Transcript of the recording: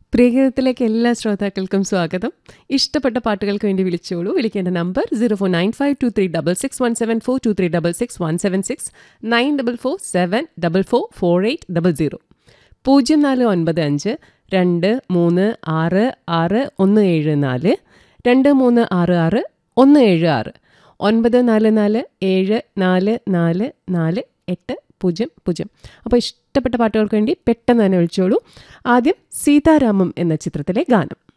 പ്രിയഗീതത്തിലേക്ക് എല്ലാ ശ്രോതാക്കൾക്കും സ്വാഗതം ഇഷ്ടപ്പെട്ട പാട്ടുകൾക്ക് വേണ്ടി വിളിച്ചോളൂ വിളിക്കേണ്ട നമ്പർ zero four nine five two three double six one seven four two three double six one seven six nine double four seven double four four eight double zero പൂജ്യം നാല് ഒൻപത് അഞ്ച് രണ്ട് മൂന്ന് ആറ് ആറ് ഒന്ന് ഏഴ് നാല് രണ്ട് മൂന്ന് ആറ് ആറ് ഒന്ന് ഏഴ് ആറ് ഒൻപത് നാല് നാല് ഏഴ് നാല് നാല് നാല് എട്ട് പൂജ്യം പൂജ്യം അപ്പോൾ ഇഷ്ടപ്പെട്ട പാട്ടുകൾക്ക് വേണ്ടി പെട്ടെന്ന് തന്നെ വിളിച്ചോളൂ ആദ്യം സീതാരാമം എന്ന ചിത്രത്തിലെ ഗാനം